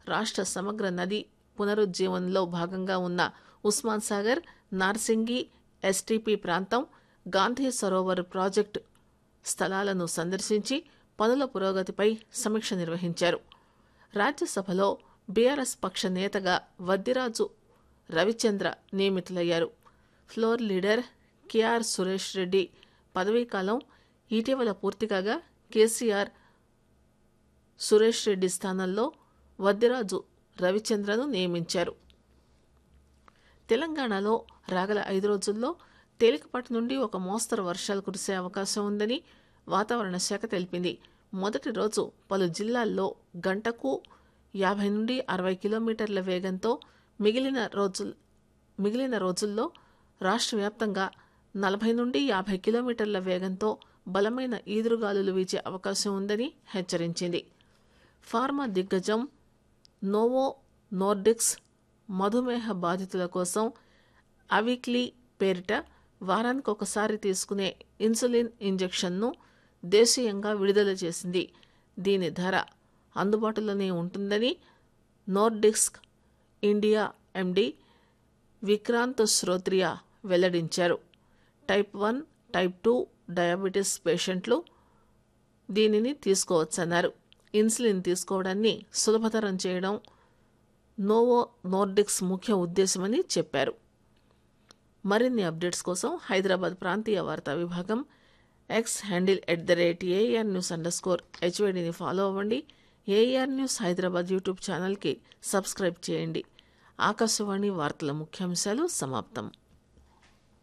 రాష్ట్ర సమగ్ర నది పునరుజ్జీవనంలో భాగంగా ఉన్న ఉస్మాన్ సాగర్ నార్సింగి ఎస్టీపీ ప్రాంతం గాంధీ సరోవర్ ప్రాజెక్టు స్థలాలను సందర్శించి పనుల పురోగతిపై సమీక్ష నిర్వహించారు రాజ్యసభలో బీఆర్ఎస్ పక్ష నేతగా వద్దిరాజు రవిచంద్ర నియమితులయ్యారు floor leader KR Suresh Reddy పదవీకాలం ఇటీవల పూర్తి కాగా కేసీఆర్ సురేష్ రెడ్డి స్థానంలో వద్దిరాజు రవిచంద్రను నియమించారు తెలంగాణలో రాగల ఐదు రోజుల్లో తేలికపాటి నుండి ఒక మోస్తరు వర్షాలు కురిసే అవకాశం ఉందని వాతావరణ శాఖ తెలిపింది మొదటి రోజు పలు జిల్లాల్లో గంటకు యాభై నుండి అరవై కిలోమీటర్ల వేగంతో మిగిలిన రోజు మిగిలిన రోజుల్లో రాష్ట్ర వ్యాప్తంగా నలభై నుండి యాభై కిలోమీటర్ల వేగంతో బలమైన ఈదురుగాలులు వీచే అవకాశం ఉందని హెచ్చరించింది ఫార్మా దిగ్గజం నోవో నోర్డిక్స్ మధుమేహ బాధితుల కోసం అవిక్లీ పేరిట వారానికి ఒకసారి తీసుకునే ఇన్సులిన్ ఇంజెక్షన్ను దేశీయంగా విడుదల చేసింది దీని ధర అందుబాటులోనే ఉంటుందని నోర్డిక్స్ ఇండియా ఎండి విక్రాంత్ శ్రోత్రియా వెల్లడించారు type one type two diabetes పేషెంట్లు దీనిని తీసుకోవచ్చన్నారు ఇన్సులిన్ తీసుకోవడాన్ని సులభతరం చేయడం నోవో నోర్డిక్స్ ముఖ్య ఉద్దేశమని చెప్పారు మరిన్ని అప్డేట్స్ కోసం హైదరాబాద్ ప్రాంతీయ వార్తా విభాగం X handle at the rate AR news underscore హెచ్వైడిని ఫాలో అవ్వండి ఏఆర్ న్యూస్ హైదరాబాద్ యూట్యూబ్ ఛానల్కి సబ్స్క్రైబ్ చేయండి ఆకాశవాణి వార్తల ముఖ్యాంశాలు సమాప్తం